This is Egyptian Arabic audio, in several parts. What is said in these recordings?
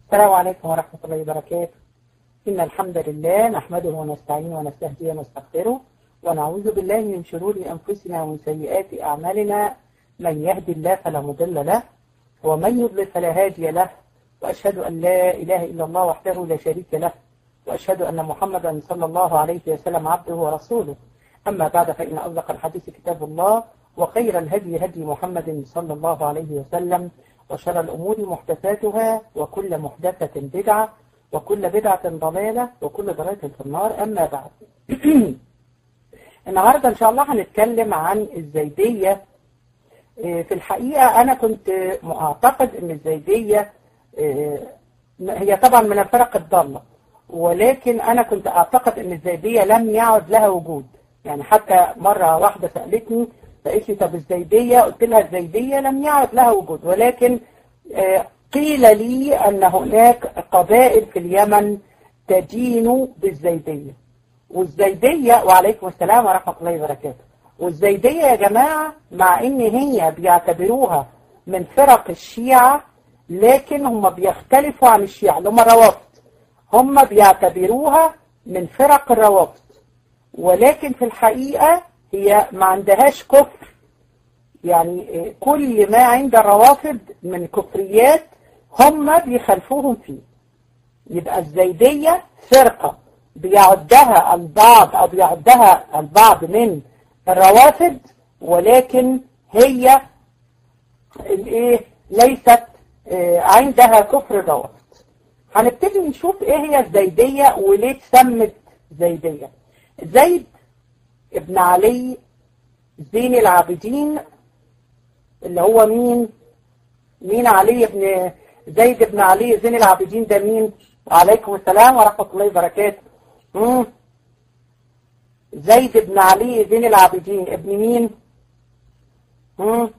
السلام عليكم ورحمة الله وبركاته إن الحمد لله نحمده ونستعينه ونستهديه ونستغفره ونعوذ بالله من شرور أنفسنا ومن سيئات أعمالنا من يهدي الله فلا مضل له ومن يضلل فلا هادي له وأشهد أن لا إله إلا الله وحده لا شريك له وأشهد أن محمدا صلى الله عليه وسلم عبده ورسوله أما بعد فإن أصدق الحديث كتاب الله وخير الهدي هدي محمد صلى الله عليه وسلم وشر الأمور محدثاتها وكل محدثة بدعة وكل بدعة ضلالة وكل ضلالة في النار أما بعد النهاردة إن شاء الله هنتكلم عن الزيدية في الحقيقة أنا كنت معتقد أن الزيدية هي طبعا من الفرق الضالة ولكن أنا كنت أعتقد أن الزيدية لم يعد لها وجود يعني حتى مرة واحدة سألتني فقالت لي طب الزيدية قلت لها الزيدية لم يعد لها وجود ولكن قيل لي أن هناك قبائل في اليمن تدين بالزيدية والزيدية وعليكم السلام ورحمة الله وبركاته والزيدية يا جماعة مع ان هي بيعتبروها من فرق الشيعة لكن هم بيختلفوا عن الشيعة اللي هم الروافض هم بيعتبروها من فرق الروافض ولكن في الحقيقة هي ما عندهاش كفر يعني كل ما عند الروافض من كفريات هم بيخالفوهم فيه يبقى الزيدية فرقة بيعدها البعض أو بيعدها البعض من الروافض ولكن هي الايه ليست عندها كفر الروافض هنبتدي نشوف ايه هي الزيدية وليه اتسمت زيدية زيد ابن علي زين العابدين اللي هو مين مين علي ابن زيد ابن علي زين العابدين ده مين وعليكم السلام ورحمة الله وبركاته مم. زيد بن علي زين العابدين ابن مين مم.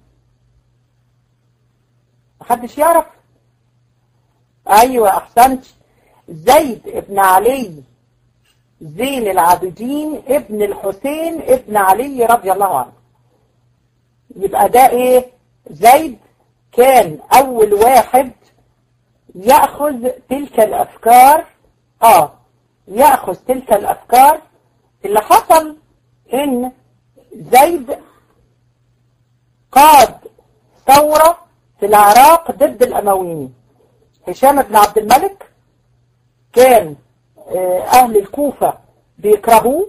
محدش يعرف ايوه احسنت زيد ابن علي زين العابدين ابن الحسين ابن علي رضي الله عنه يبقى ده ايه زيد كان اول واحد يأخذ تلك الافكار اه يأخذ تلك الافكار اللي حصل ان زيد قاد ثورة في العراق ضد الامويين هشام بن عبد الملك كان اهل الكوفة بيكرهوه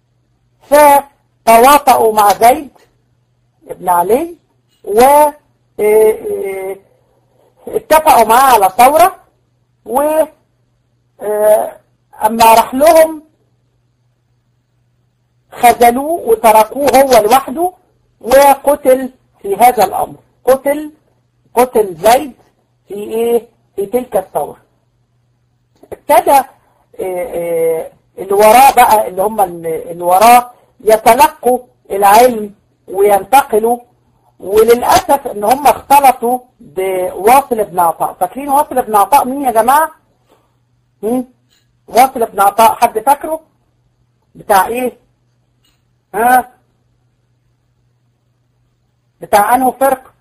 فتواطؤوا مع زيد ابن علي و اتفقوا معاه على ثورة و اما راح لهم خذلوه وتركوه هو لوحده وقتل في هذا الامر قتل قتل زيد في ايه في تلك الثورة ابتدى اللي وراه بقى اللي هم اللي وراه يتلقوا العلم وينتقلوا وللأسف ان هم اختلطوا بواصل بن عطاء فاكرين واصل بن عطاء مين يا جماعة مين واصل بن عطاء حد فاكره بتاع ايه ها بتاع انه فرق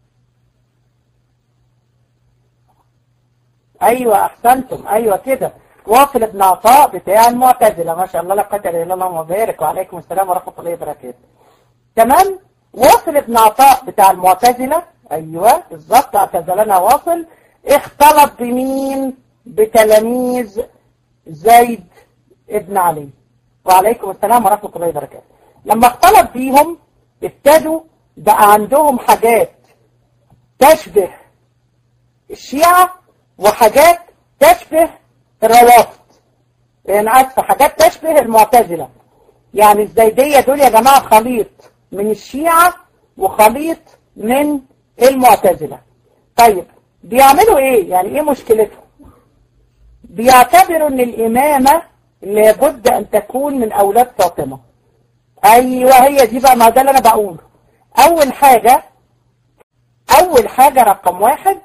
ايوه احسنتم ايوه كده واصل بن عطاء بتاع المعتزله ما شاء الله لا قدر الا الله وبارك وعليكم السلام ورحمه الله وبركاته تمام واصل بن عطاء بتاع المعتزله ايوه بالظبط اعتزلنا واصل اختلط بمين بتلاميذ زيد ابن علي وعليكم السلام ورحمه الله وبركاته لما اختلط بيهم ابتدوا بقى عندهم حاجات تشبه الشيعة وحاجات تشبه الروافض يعني اسف حاجات تشبه المعتزلة يعني الزيدية دول يا جماعة خليط من الشيعة وخليط من المعتزلة طيب بيعملوا ايه يعني ايه مشكلتهم بيعتبروا ان الامامة لابد ان تكون من اولاد فاطمة ايوه هي دي بقى ما ده اللي انا بقوله اول حاجة اول حاجة رقم واحد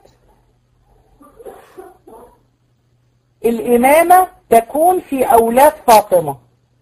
الامامة تكون في اولاد فاطمة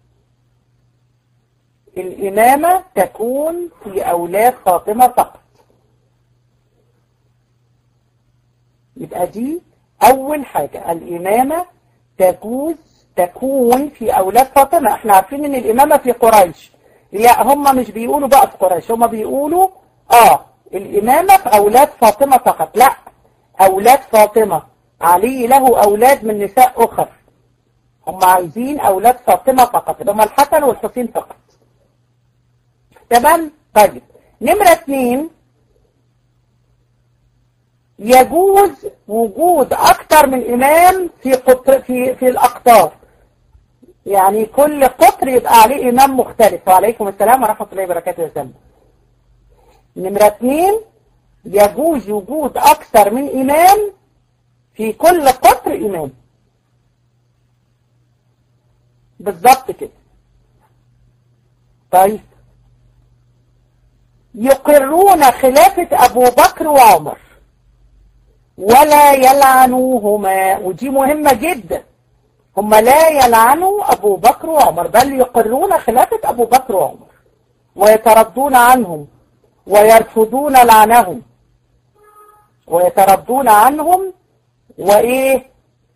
الامامة تكون في اولاد فاطمة فقط يبقى دي أول حاجة الإمامة تجوز تكون في أولاد فاطمة احنا عارفين ان الإمامة في قريش لا هم مش بيقولوا بقى في قريش هم بيقولوا اه الإمامة في أولاد فاطمة فقط لا أولاد فاطمة علي له أولاد من نساء أخر هم عايزين أولاد فاطمة فقط اللي هم الحسن والحسين فقط تمام طيب نمرة اثنين يجوز وجود أكثر من إمام في قطر في في الأقطار يعني كل قطر يبقى عليه إمام مختلف وعليكم السلام ورحمة الله وبركاته وسلم نمرة اثنين يجوز وجود أكثر من إمام في كل قطر إمام بالضبط كده طيب يقرون خلافة أبو بكر وعمر ولا يلعنوهما ودي مهمة جدا هم لا يلعنوا أبو بكر وعمر بل يقرون خلافة أبو بكر وعمر ويتردون عنهم ويرفضون لعنهم ويتردون عنهم وإيه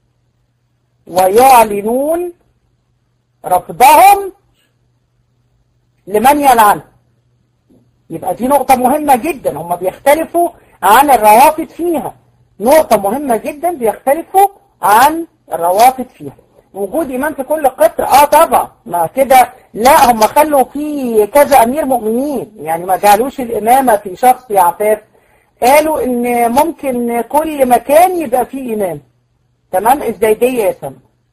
ويعلنون رفضهم لمن يلعنه يبقى دي نقطة مهمة جدا هم بيختلفوا عن الروافد فيها نقطة مهمة جدا بيختلفوا عن الروافد فيها وجود إمام في كل قطر اه طبعا ما كده لا هم خلوا فيه كذا أمير مؤمنين يعني ما جعلوش الإمامة في شخص يعفاف قالوا إن ممكن كل مكان يبقى فيه إمام تمام الزيدية يسمى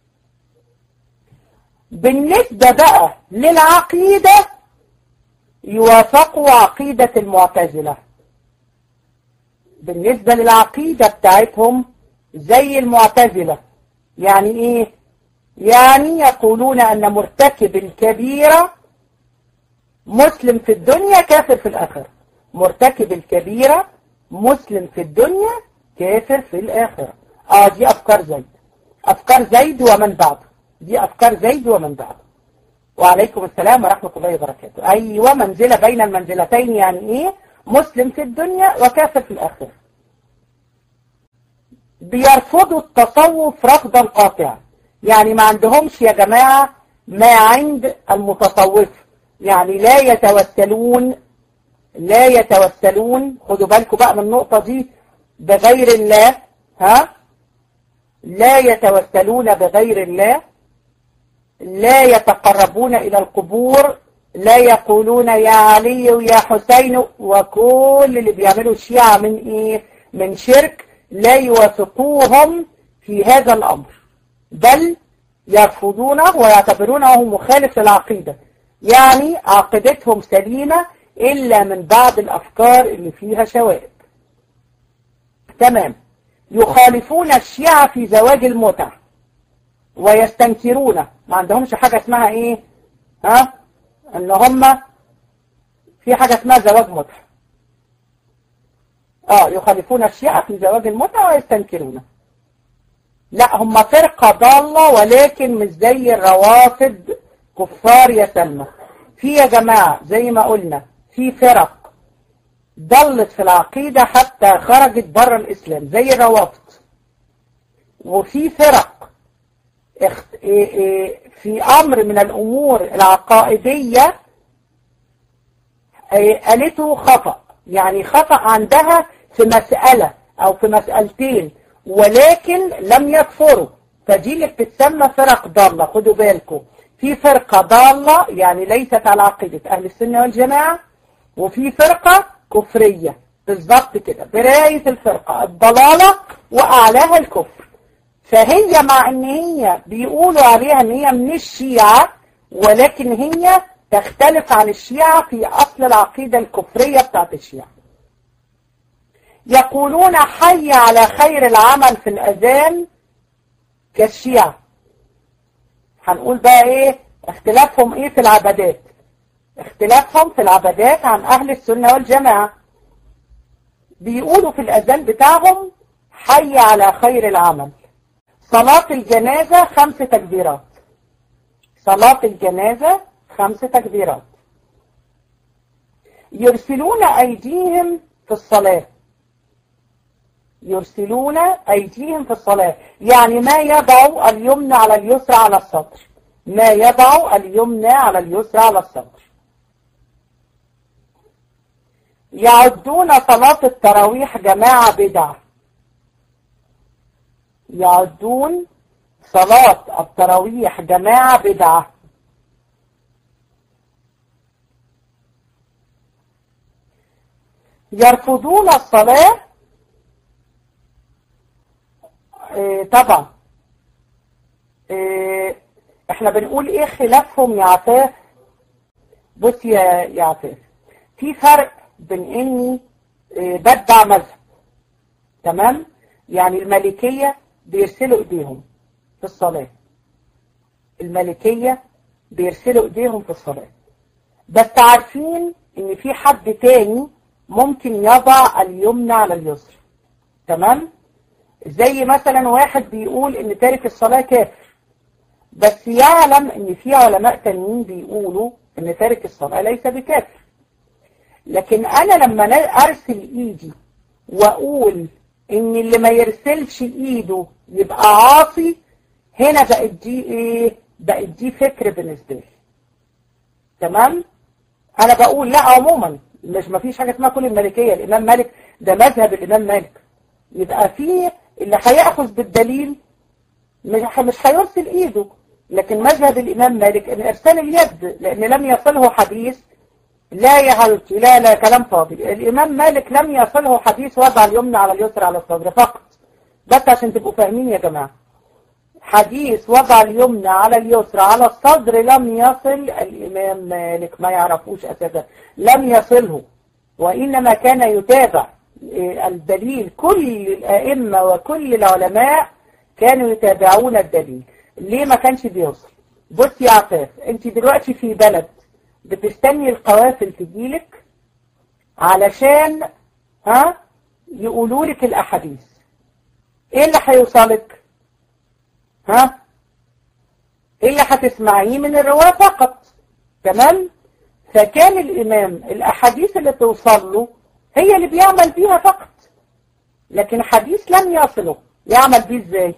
بالنسبة بقى للعقيدة يوافقوا عقيدة المعتزلة بالنسبة للعقيدة بتاعتهم زي المعتزلة يعني ايه يعني يقولون ان مرتكب الكبيرة مسلم في الدنيا كافر في الاخرة مرتكب الكبيرة مسلم في الدنيا كافر في الاخرة اه دي افكار زيد افكار زيد ومن بعده دي افكار زيد ومن بعده وعليكم السلام ورحمة الله وبركاته ايوه منزلة بين المنزلتين يعني ايه مسلم في الدنيا وكافر في الآخرة بيرفضوا التصوف رفضا قاطعا يعني ما عندهمش يا جماعة ما عند المتصوف يعني لا يتوسلون لا يتوسلون خدوا بالكم بقى من النقطة دي بغير الله ها لا يتوسلون بغير الله لا يتقربون إلى القبور لا يقولون يا علي ويا حسين وكل اللي بيعملوا الشيعة من ايه من شرك لا يوافقوهم في هذا الامر بل يرفضونه ويعتبرونه مخالف للعقيدة يعني عقيدتهم سليمة الا من بعض الافكار اللي فيها شوائب تمام يخالفون الشيعة في زواج المتع ويستنكرونه ما عندهمش حاجة اسمها ايه ها ان هم في حاجة اسمها زواج متعة اه يخالفون الشيعة في زواج المتعة ويستنكرونه لا هم فرقة ضالة ولكن مش زي الروافد كفار يا سلمى في يا جماعة زي ما قلنا في فرق ضلت في العقيدة حتى خرجت بره الإسلام زي الروافد وفي فرق اخت... ايه ايه في أمر من الأمور العقائدية ايه قالته خطأ يعني خطأ عندها في مسألة أو في مسألتين ولكن لم يكفروا فدي اللي بتتسمى فرق ضالة خدوا بالكم في فرقة ضالة يعني ليست على عقيدة أهل السنة والجماعة وفي فرقة كفرية بالظبط كده براية الفرقة الضلالة وأعلاها الكفر فهي مع ان هي بيقولوا عليها ان هي من الشيعة ولكن هي تختلف عن الشيعة في أصل العقيدة الكفرية بتاعت الشيعة يقولون حي على خير العمل في الأذان كالشيعة هنقول بقى ايه اختلافهم ايه في العبادات اختلافهم في العبادات عن أهل السنة والجماعة بيقولوا في الأذان بتاعهم حي على خير العمل صلاة الجنازة خمس تكبيرات صلاة الجنازة خمس تكبيرات يرسلون أيديهم في الصلاة يرسلون أيديهم في الصلاة يعني ما يضع اليمنى على اليسرى على الصدر ما يضع اليمنى على اليسرى على الصدر يعدون صلاة التراويح جماعة بدعة يعدون صلاة التراويح جماعة بدعة يرفضون الصلاة اه طبعا اه احنا بنقول ايه خلافهم يا عفاف بص يا يا عفاف في فرق بين اني اه بتبع مذهب تمام يعني المالكية بيرسلوا ايديهم في الصلاة المالكية بيرسلوا ايديهم في الصلاة بس عارفين ان في حد تاني ممكن يضع اليمنى على اليسر تمام زي مثلا واحد بيقول ان تارك الصلاة كافر بس يعلم ان في علماء تانيين بيقولوا ان تارك الصلاة ليس بكافر لكن انا لما ارسل ايدي واقول ان اللي ما يرسلش ايده يبقى عاصي هنا بقت دي ايه بقت دي فكر بالنسبة لي تمام انا بقول لا عموما مش ما فيش حاجة اسمها كل الملكية الامام مالك ده مذهب الامام مالك يبقى في اللي هيأخذ بالدليل مش مش هيرسل ايده لكن مذهب الامام مالك ان ارسال اليد لان لم يصله حديث لا يا حبيبتي لا لا كلام فاضي الامام مالك لم يصله حديث وضع اليمنى على اليسرى على الصدر فقط بس عشان تبقوا فاهمين يا جماعه حديث وضع اليمنى على اليسرى على الصدر لم يصل الإمام مالك ما يعرفوش أساسا لم يصله وإنما كان يتابع الدليل كل الأئمة وكل العلماء كانوا يتابعون الدليل ليه ما كانش بيوصل بص يا عفاف انت دلوقتي في بلد بتستني القوافل تجيلك علشان ها يقولوا لك الأحاديث ايه اللي هيوصلك ها ايه اللي هتسمعيه من الرواة فقط تمام فكان الامام الاحاديث اللي توصل له هي اللي بيعمل بيها فقط لكن حديث لم يصله يعمل بيه ازاي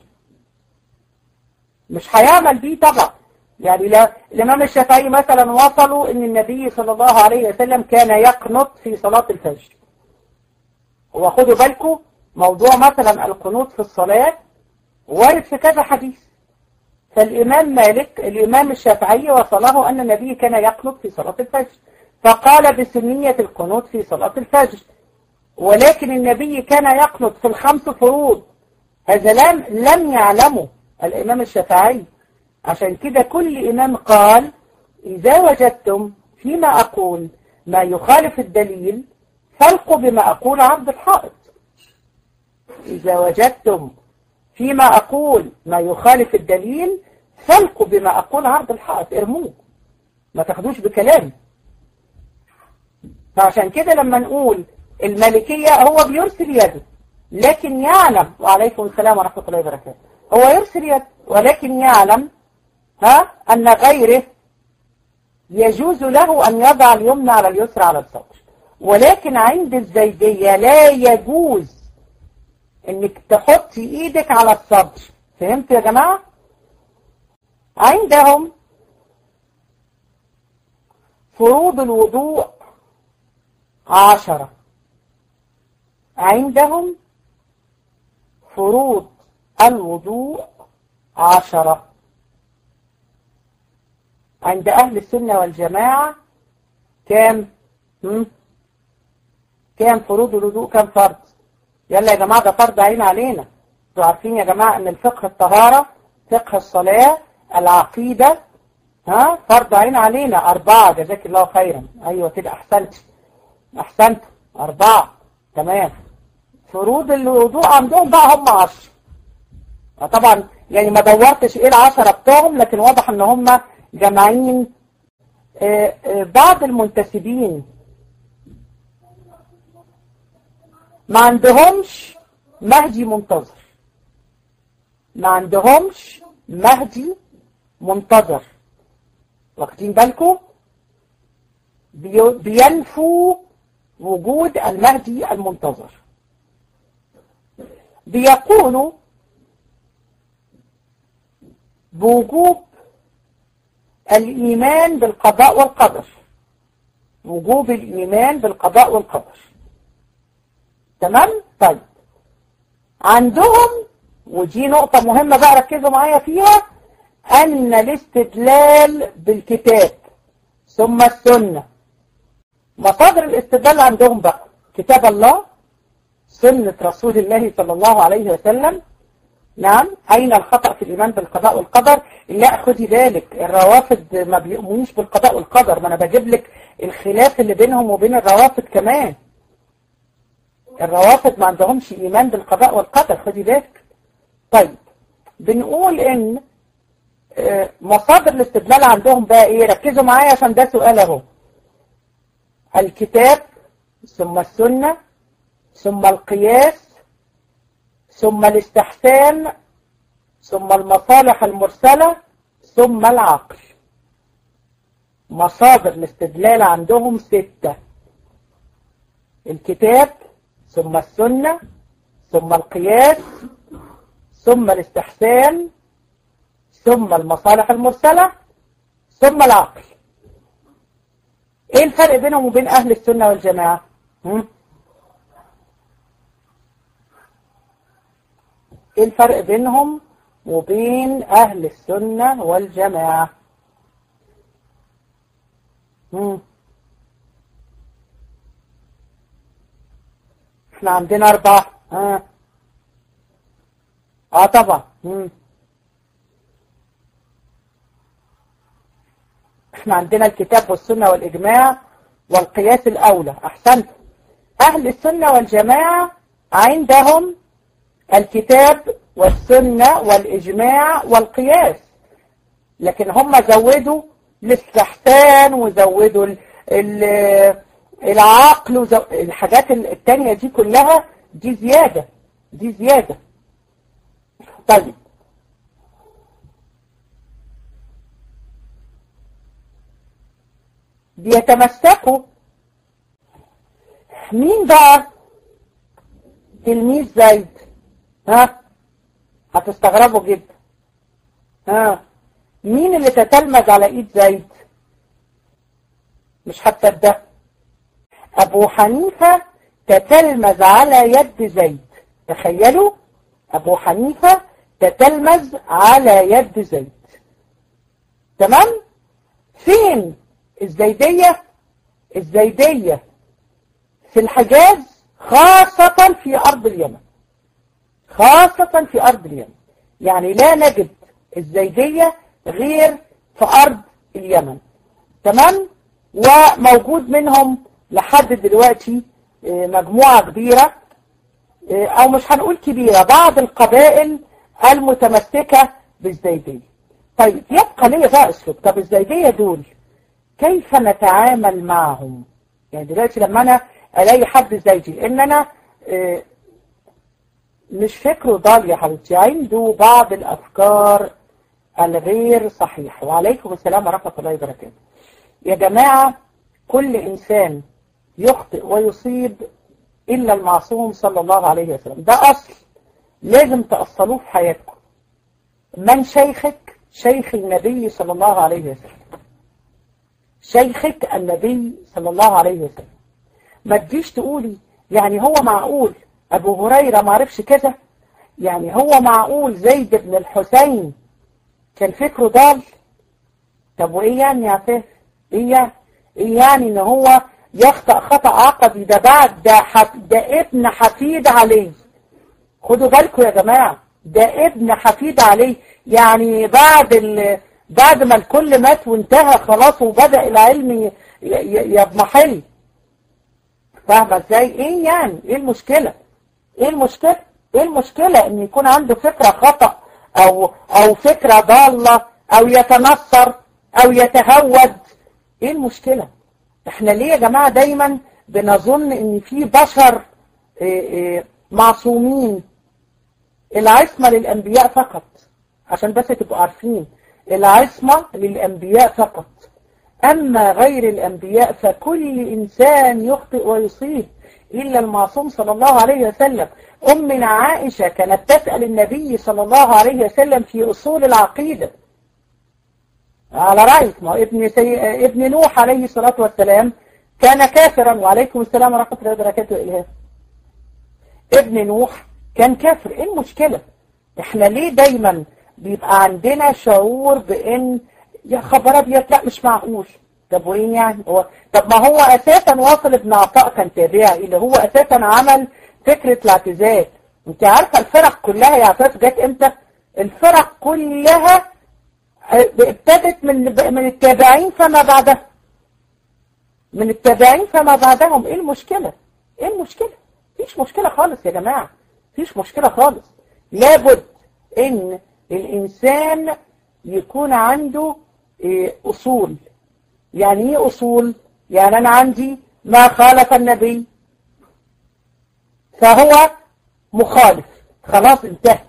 مش هيعمل بيه طبعا يعني لا الامام الشافعي مثلا وصلوا ان النبي صلى الله عليه وسلم كان يقنط في صلاة الفجر وخدوا بالكم موضوع مثلا القنوط في الصلاة وارد في كذا حديث فالإمام مالك الإمام الشافعي وصله أن النبي كان يقنط في صلاة الفجر فقال بسنية القنوط في صلاة الفجر ولكن النبي كان يقنط في الخمس فروض هذا لم, لم يعلمه الإمام الشافعي عشان كده كل إمام قال إذا وجدتم فيما أقول ما يخالف الدليل فالقوا بما أقول عرض الحائط إذا وجدتم فيما أقول ما يخالف الدليل فالقوا بما أقول عرض الحائط ارموه ما تاخدوش بكلامي فعشان كده لما نقول الملكية هو بيرسل يده لكن يعلم وعليكم السلام ورحمة الله وبركاته هو يرسل يده ولكن يعلم ها أن غيره يجوز له أن يضع اليمنى على اليسرى على الصدر ولكن عند الزيدية لا يجوز انك تحطي ايدك على الصدر فهمت يا جماعة عندهم فروض الوضوء عشرة عندهم فروض الوضوء عشرة عند أهل السنة والجماعة كام كام فروض الوضوء كام فرض يلا يا جماعة ده فرض عين علينا انتوا عارفين يا جماعة ان الفقه الطهارة فقه الصلاة العقيدة ها فرض عين علينا أربعة جزاك الله خيرا أيوة كده أحسنت أحسنت أربعة تمام فروض الوضوء عندهم بقى هم عشر طبعا يعني ما دورتش ايه العشرة بتوعهم لكن واضح ان هم جماعين بعض المنتسبين ما عندهمش مهدي منتظر ما عندهمش مهدي منتظر واخدين بالكم بينفوا وجود المهدي المنتظر بيقولوا بوجوب الإيمان بالقضاء والقدر وجوب الإيمان بالقضاء والقدر تمام؟ طيب عندهم ودي نقطة مهمة بقى ركزوا معايا فيها أن الاستدلال بالكتاب ثم السنة مصادر الاستدلال عندهم بقى كتاب الله سنة رسول الله صلى الله عليه وسلم نعم أين الخطأ في الإيمان بالقضاء والقدر لا خدي بالك الروافد ما بيؤمنوش بالقضاء والقدر ما أنا بجيب لك الخلاف اللي بينهم وبين الروافد كمان الروافد ما عندهمش إيمان بالقضاء والقدر خدي بالك طيب بنقول إن مصادر الاستدلال عندهم بقى إيه ركزوا معايا عشان ده سؤال أهو الكتاب ثم السنة ثم القياس ثم الاستحسان ثم المصالح المرسلة ثم العقل مصادر الاستدلال عندهم ستة الكتاب ثم السنة ثم القياس ثم الاستحسان ثم المصالح المرسلة ثم العقل ايه الفرق بينهم وبين اهل السنة والجماعة هم؟ ايه الفرق بينهم وبين اهل السنة والجماعة مم. احنا عندنا اربعة اه, آه طبعا مم. احنا عندنا الكتاب والسنة والاجماع والقياس الاولى احسنت اهل السنة والجماعة عندهم الكتاب والسنة والإجماع والقياس لكن هم زودوا الاستحسان وزودوا ال ال العقل وزو... الحاجات التانية دي كلها دي زيادة دي زيادة طيب بيتمسكوا مين بقى تلميذ زيد ها هتستغربوا جدا ها مين اللي تتلمذ على ايد زيد مش هتصدق ابو حنيفة تتلمذ على يد زيد تخيلوا ابو حنيفة تتلمذ على يد زيد تمام فين الزيدية الزيدية في الحجاز خاصة في أرض اليمن خاصة في أرض اليمن يعني لا نجد الزيدية غير في أرض اليمن تمام وموجود منهم لحد دلوقتي مجموعة كبيرة أو مش هنقول كبيرة بعض القبائل المتمسكة بالزيدية طيب يبقى ليه بقى اسلوب طب الزيدية دول كيف نتعامل معهم يعني دلوقتي لما أنا ألاقي حد زيدي لأن أنا مش فكره ضال يا حبيبتي عنده بعض الأفكار الغير صحيحة وعليكم السلام ورحمة الله وبركاته يا جماعة كل إنسان يخطئ ويصيب إلا المعصوم صلى الله عليه وسلم ده أصل لازم تأصلوه في حياتكم من شيخك شيخ النبي صلى الله عليه وسلم شيخك النبي صلى الله عليه وسلم ما تجيش تقولي يعني هو معقول أبو هريرة ما عرفش كذا يعني هو معقول زيد بن الحسين كان فكره ضال طب وإيه يعني يا فهر إيه يعني إيه يعني إن هو يخطأ خطأ عقدي ده بعد ده, حف... ده ابن حفيد عليه خدوا بالكم يا جماعة ده ابن حفيد عليه يعني بعد ال... بعد ما الكل مات وانتهى خلاص وبدأ العلم يضمحل فاهمة ازاي ايه يعني ايه المشكلة ايه المشكلة ايه المشكلة ان يكون عنده فكرة خطأ او او فكرة ضالة او يتنصر او يتهود ايه المشكلة احنا ليه يا جماعة دايما بنظن ان في بشر ايه ايه معصومين العصمة للانبياء فقط عشان بس تبقوا عارفين العصمة للانبياء فقط اما غير الانبياء فكل انسان يخطئ ويصيب إلا المعصوم صلى الله عليه وسلم أمنا عائشة كانت تسأل النبي صلى الله عليه وسلم في أصول العقيدة على رأيك ما ابن, سي... ابن نوح عليه الصلاة والسلام كان كافرا وعليكم السلام ورحمة الله وبركاته إلهام ابن نوح كان كافر ايه المشكلة احنا ليه دايما بيبقى عندنا شعور بان يا خبر ابيض لا مش معقول طب وايه يعني هو طب ما هو اساسا واصل ابن عطاء كان تابعي اللي هو اساسا عمل فكرة الاعتزال انت عارفة الفرق كلها يا عطاء جت امتى الفرق كلها ابتدت من من التابعين فما بعدها من التابعين فما بعدهم ايه المشكلة ايه المشكلة مفيش مشكلة خالص يا جماعة مفيش مشكلة خالص لابد ان الانسان يكون عنده إيه اصول يعني ايه اصول يعني انا عندي ما خالف النبي فهو مخالف خلاص انتهت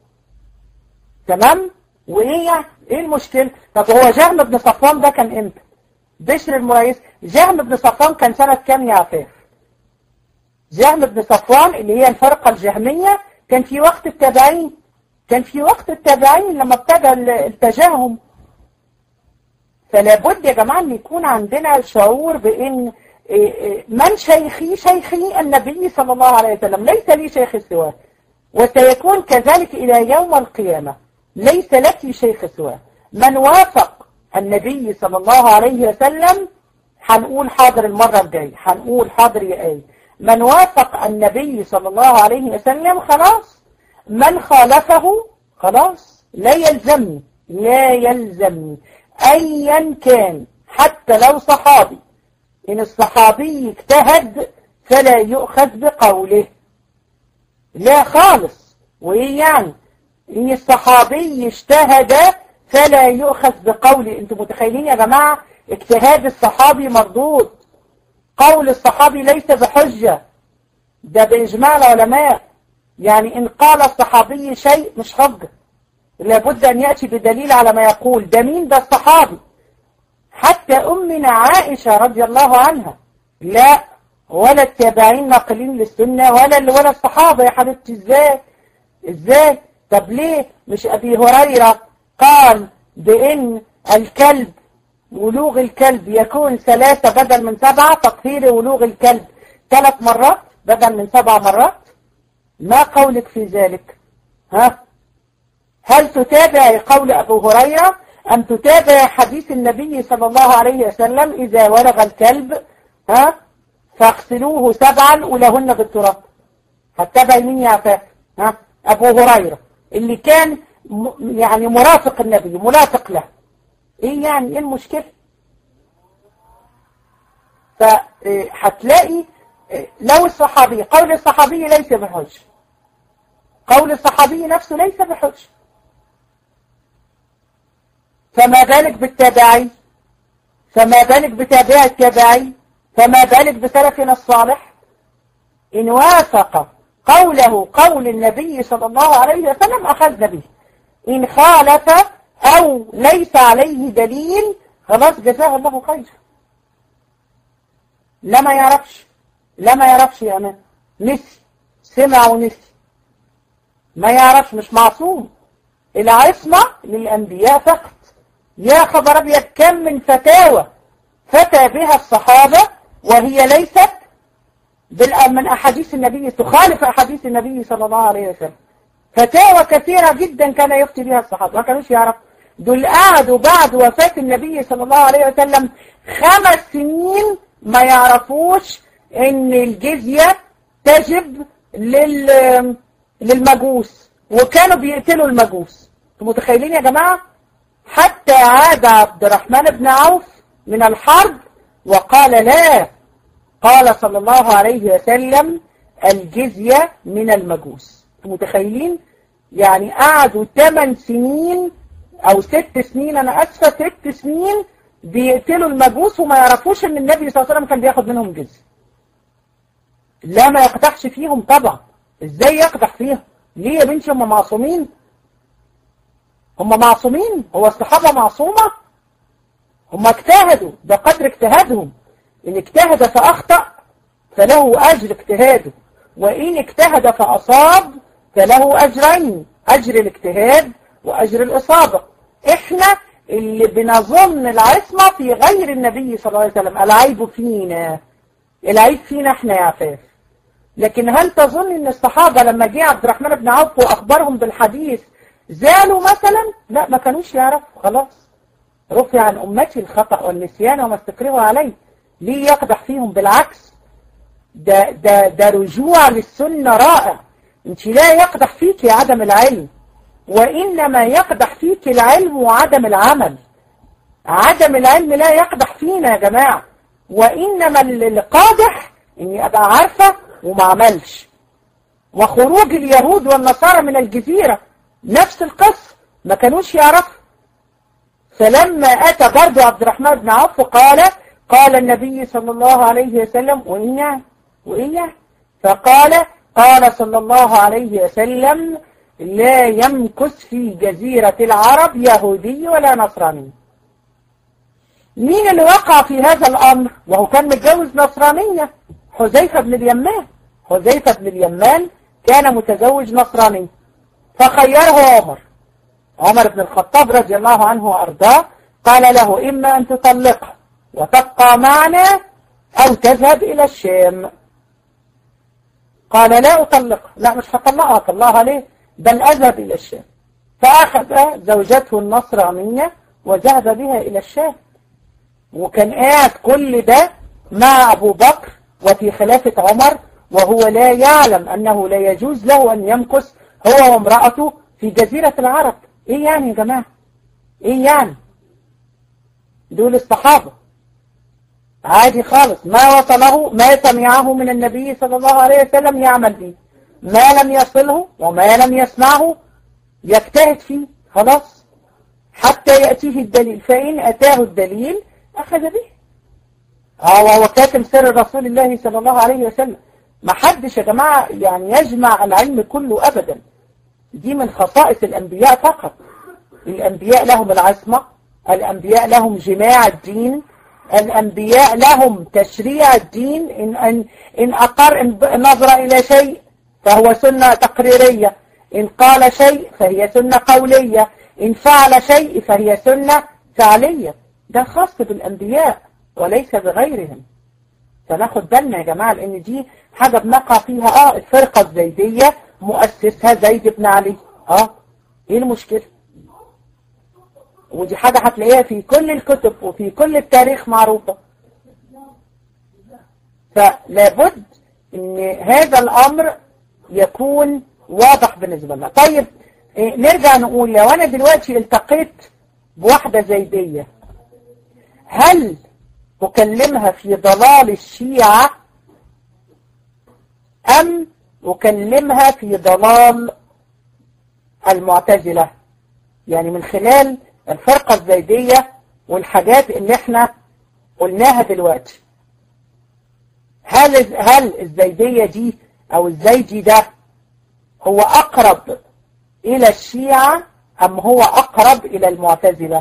تمام وايه يعني ايه المشكلة طب هو جهم بن صفوان ده كان امتى بشر المريس جهم بن صفوان كان سنة كام يا عفاف جهم بن صفوان اللي هي الفرقة الجهمية كان في وقت التابعين كان في وقت التابعين لما ابتدى التجاهم فلا بد يا جماعة ان يكون عندنا شعور بان من شيخي شيخي النبي صلى الله عليه وسلم ليس لي شيخ سواه وسيكون كذلك الى يوم القيامة ليس لك شيخ سواه من وافق النبي صلى الله عليه وسلم هنقول حاضر المرة الجاية هنقول حاضر يا آية من وافق النبي صلى الله عليه وسلم خلاص من خالفه خلاص لا يلزمني لا يلزمني ايا كان حتى لو صحابي ان الصحابي اجتهد فلا يؤخذ بقوله لا خالص وايه يعني ان الصحابي اجتهد فلا يؤخذ بقوله انتم متخيلين يا جماعة اجتهاد الصحابي مردود قول الصحابي ليس بحجة ده بإجماع العلماء يعني إن قال الصحابي شيء مش حجة لابد أن يأتي بدليل على ما يقول ده مين ده الصحابي حتى أمنا عائشة رضي الله عنها لا ولا التابعين ناقلين للسنة ولا ولا الصحابة يا حبيبتي ازاي ازاي طب ليه مش أبي هريرة قال بأن الكلب ولوغ الكلب يكون ثلاثة بدل من سبعة تقدير ولوغ الكلب ثلاث مرات بدل من سبع مرات ما قولك في ذلك ها هل تتابع قول أبو هريرة أم تتابع حديث النبي صلى الله عليه وسلم إذا ولغ الكلب ها فاغسلوه سبعا ولهن بالتراب هتتابع مين يا عفاف ها أبو هريرة اللي كان يعني مرافق النبي ملاصق له ايه يعني ايه المشكلة فهتلاقي لو الصحابي قول الصحابي ليس بحج قول الصحابي نفسه ليس بحج فما بالك بالتابعي فما بالك بتابع التابعي فما بالك بسلفنا الصالح إن وافق قوله قول النبي صلى الله عليه وسلم أخذنا به إن خالف أو ليس عليه دليل خلاص جزاه الله خير لا ما يعرفش لا ما يعرفش يا أمان نسي سمع ونسي ما يعرفش مش معصوم العصمة للأنبياء فقط يا خبر أبيض كم من فتاوى فتى بها الصحابة وهي ليست من أحاديث النبي تخالف أحاديث النبي صلى الله عليه وسلم فتاوى كثيرة جدا كان يفتي بها الصحابة ما كانوش يعرف دول قعدوا بعد وفاة النبي صلى الله عليه وسلم خمس سنين ما يعرفوش ان الجزية تجب لل للمجوس وكانوا بيقتلوا المجوس متخيلين يا جماعة حتى عاد عبد الرحمن بن عوف من الحرب وقال لا قال صلى الله عليه وسلم الجزية من المجوس متخيلين يعني قعدوا 8 سنين او 6 سنين انا اسفة 6 سنين بيقتلوا المجوس وما يعرفوش ان النبي صلى الله عليه وسلم كان بياخد منهم جزية لا ما يقدحش فيهم طبعا ازاي يقدح فيهم ليه يا بنتي هم معصومين هم معصومين هو الصحابة معصومة هم اجتهدوا ده قدر اجتهادهم ان اجتهد فاخطأ فله أجر اجتهاده وإن اجتهد فأصاب فله أجرين أجر الاجتهاد وأجر الإصابة إحنا اللي بنظن العصمة في غير النبي صلى الله عليه وسلم العيب فينا العيب فينا احنا يا عفاف لكن هل تظن ان الصحابة لما جه عبد الرحمن بن عوف واخبرهم بالحديث زالوا مثلا لا ما كانوش يعرفوا خلاص رفع عن امتي الخطأ والنسيان وما استكرهوا عليه ليه يقدح فيهم بالعكس ده, ده, ده رجوع للسنة رائع انت لا يقدح فيك عدم العلم وإنما يقدح فيك العلم وعدم العمل عدم العلم لا يقدح فينا يا جماعة وإنما القادح إني أبقى عارفة وما عملش وخروج اليهود والنصارى من الجزيرة نفس القصة ما كانوش يعرفوا فلما أتى برضو عبد الرحمن بن عوف قال قال النبي صلى الله عليه وسلم وإن وإن فقال قال صلى الله عليه وسلم لا يمكث في جزيرة العرب يهودي ولا نصراني مين اللي وقع في هذا الأمر وهو كان متجوز نصرانية حذيفة بن اليمان حذيفة بن اليمان كان متزوج نصراني فخيره عمر عمر بن الخطاب رضي الله عنه وأرضاه قال له إما أن تطلقها وتبقى معنا أو تذهب إلى الشام قال لا أطلقها لا مش هطلقها أطلقها ليه بل أذهب إلى الشام فأخذ زوجته النصرانية وذهب بها إلى الشام وكان قاعد كل ده مع أبو بكر وفي خلافة عمر وهو لا يعلم أنه لا يجوز له أن يمكث هو وامرأته في جزيرة العرب إيه يعني يا جماعة إيه يعني دول الصحابة عادي خالص ما وصله ما سمعه من النبي صلى الله عليه وسلم يعمل به ما لم يصله وما لم يسمعه يجتهد فيه خلاص حتى يأتيه الدليل فإن أتاه الدليل أخذ به اه وهو كاتم سر رسول الله صلى الله عليه وسلم ما حدش يا جماعة يعني يجمع العلم كله أبدا دي من خصائص الأنبياء فقط الأنبياء لهم العصمة الأنبياء لهم جماع الدين الأنبياء لهم تشريع الدين إن, إن, إن أقر إن نظر إلى شيء فهو سنة تقريرية إن قال شيء فهي سنة قولية إن فعل شيء فهي سنة فعلية ده خاص بالأنبياء وليس بغيرهم فناخد بالنا يا جماعة لأن دي حاجة بنقع فيها آه الفرقة الزيدية مؤسسها زيد بن علي آه إيه المشكلة ودي حاجة هتلاقيها في كل الكتب وفي كل التاريخ معروفة فلابد ان هذا الامر يكون واضح بالنسبة لنا طيب إيه نرجع نقول لو انا دلوقتي التقيت بواحدة زيدية هل أكلمها في ضلال الشيعة أم أكلمها في ضلال المعتزلة يعني من خلال الفرقة الزيدية والحاجات اللي احنا قلناها دلوقتي هل هل الزيدية دي او الزيدي ده هو اقرب الى الشيعة ام هو اقرب الى المعتزلة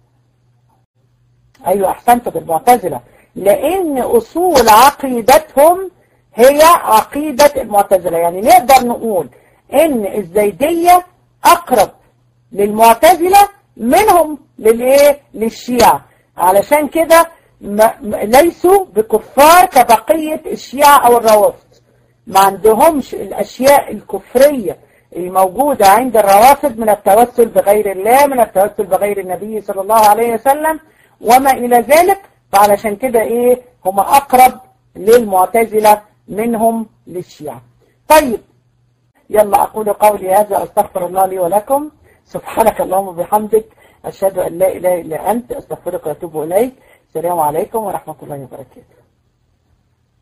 ايوه احسنت بالمعتزلة لان اصول عقيدتهم هي عقيدة المعتزلة يعني نقدر نقول ان الزيدية اقرب للمعتزلة منهم للايه للشيعة علشان كده ليسوا بكفار كبقية الشيعة او الروافض ما عندهمش الاشياء الكفرية الموجودة عند الروافض من التوسل بغير الله من التوسل بغير النبي صلى الله عليه وسلم وما الى ذلك فعلشان كده ايه هم اقرب للمعتزلة منهم للشيعة طيب يلا اقول قولي هذا استغفر الله لي ولكم سبحانك اللهم وبحمدك أشهد أن لا إله إلا أنت أستغفرك وأتوب إليك السلام عليكم ورحمة الله وبركاته